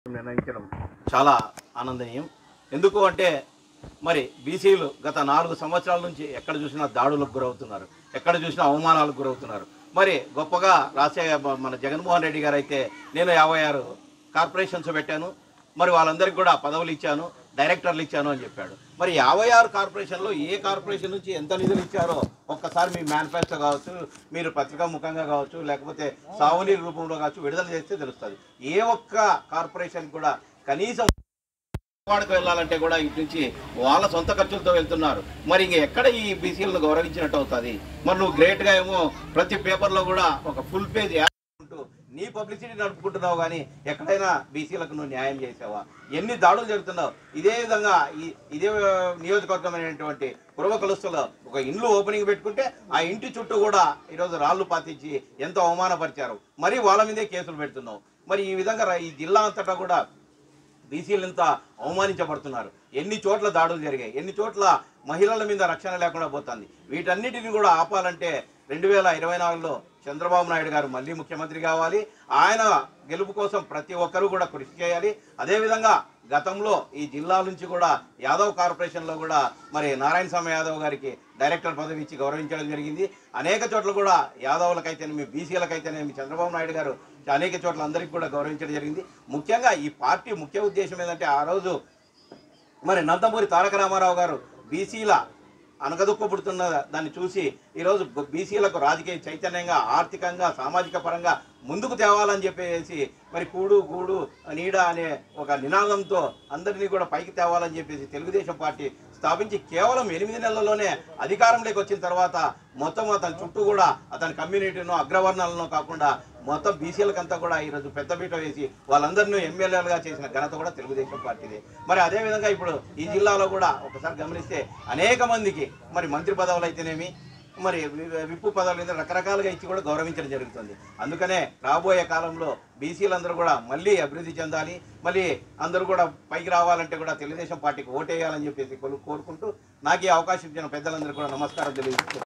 నిర్ణయించడం చాలా ఆనందనీయం ఎందుకు అంటే మరి బీసీలు గత నాలుగు సంవత్సరాల నుంచి ఎక్కడ చూసినా దాడులకు గురవుతున్నారు ఎక్కడ చూసినా అవమానాలకు గురవుతున్నారు మరి గొప్పగా రాజశేఖర మన జగన్మోహన్ రెడ్డి గారు అయితే నేను యాభై ఆరు కార్పొరేషన్స్ పెట్టాను మరి వాళ్ళందరికీ కూడా పదవులు ఇచ్చాను డైరెక్టర్లు ఇచ్చాను అని చెప్పాడు మరి యాభై ఆరు కార్పొరేషన్లో ఏ కార్పొరేషన్ నుంచి ఎంత నిధులు ఇచ్చారో ఒక్కసారి మీ మేనిఫెస్టో కావచ్చు మీరు పత్రికా ముఖంగా కావచ్చు లేకపోతే సాగునీరు రూపంలో కావచ్చు విడుదల చేస్తే తెలుస్తుంది ఏ ఒక్క కార్పొరేషన్ కూడా కనీసం వాడికి వెళ్ళాలంటే కూడా ఇటు నుంచి వాళ్ళ సొంత ఖర్చులతో వెళ్తున్నారు మరి ఇంక ఎక్కడ ఈ బీసీలను గౌరవించినట్టు అవుతుంది మరి నువ్వు గ్రేట్గా ఏమో ప్రతి పేపర్లో కూడా ఒక ఫుల్ పేజ్ యాడ్ ఉంటూ నీ పబ్లిసిటీ నడుపుకుంటున్నావు కానీ ఎక్కడైనా బీసీలకు నువ్వు న్యాయం చేసావా ఎన్ని దాడులు జరుగుతున్నావు ఇదే విధంగా ఈ ఇదే నియోజకవర్గమైనటువంటి పూర్వ కలుస్తులో ఒక ఇండ్లు ఓపెనింగ్ పెట్టుకుంటే ఆ ఇంటి చుట్టూ కూడా ఈరోజు రాళ్ళు పాతించి ఎంతో అవమానపరిచారు మరి వాళ్ళ మీదే కేసులు పెడుతున్నావు మరి ఈ విధంగా రా- ఈ జిల్లా అంతటా కూడా బీసీలు ఇంత అవమానించబడుతున్నారు ఎన్ని చోట్ల దాడులు జరిగాయి ఎన్ని చోట్ల మహిళల మీద రక్షణ లేకుండా పోతుంది వీటన్నిటిని కూడా ఆపాలంటే రెండు వేల ఇరవై నాలుగులో చంద్రబాబు నాయుడు గారు మళ్ళీ ముఖ్యమంత్రి కావాలి ఆయన గెలుపు కోసం ప్రతి ఒక్కరూ కూడా కృషి చేయాలి అదేవిధంగా గతంలో ఈ జిల్లా నుంచి కూడా యాదవ్ కార్పొరేషన్లో కూడా మరి నారాయణ స్వామి యాదవ్ గారికి డైరెక్టర్ పదవి ఇచ్చి గౌరవించడం జరిగింది అనేక చోట్ల కూడా యాదవులకైతేనేమి బీసీలకైతేనేమి చంద్రబాబు నాయుడు గారు అనేక చోట్ల అందరికీ కూడా గౌరవించడం జరిగింది ముఖ్యంగా ఈ పార్టీ ముఖ్య ఉద్దేశం ఏంటంటే ఆ రోజు మరి నందమూరి తారక రామారావు గారు బీసీల అనగదొక్కబడుతున్న దాన్ని చూసి ఈరోజు బీసీలకు రాజకీయ చైతన్యంగా ఆర్థికంగా సామాజిక పరంగా ముందుకు తేవాలని చెప్పేసి మరి కూడు గూడు నీడ అనే ఒక నినాదంతో అందరినీ కూడా పైకి తేవాలని చెప్పేసి తెలుగుదేశం పార్టీ స్థాపించి కేవలం ఎనిమిది నెలల్లోనే అధికారంలోకి వచ్చిన తర్వాత మొత్తం అతని చుట్టూ కూడా అతని కమ్యూనిటీను అగ్రవర్ణాలను కాకుండా మొత్తం బీసీలకంతా కూడా ఈరోజు పెద్దపీట వేసి వాళ్ళందరినీ ఎమ్మెల్యేలుగా చేసిన ఘనత కూడా తెలుగుదేశం పార్టీదే మరి అదేవిధంగా ఇప్పుడు ఈ జిల్లాలో కూడా ఒకసారి గమనిస్తే అనేక మందికి మరి మంత్రి పదవులు అయితేనేమి మరి వి- విప్పు పదవులు అయితే రకరకాలుగా ఇచ్చి కూడా గౌరవించడం జరుగుతుంది అందుకనే రాబోయే కాలంలో బీసీలందరూ కూడా మళ్ళీ అభివృద్ధి చెందాలి మళ్ళీ అందరూ కూడా పైకి రావాలంటే కూడా తెలుగుదేశం పార్టీకి ఓటేయాలని చెప్పేసి కోరు- కోరుకుంటూ నాకు ఈ అవకాశం ఇచ్చిన పెద్దలందరూ కూడా నమస్కారం తెలియజేస్తున్నాను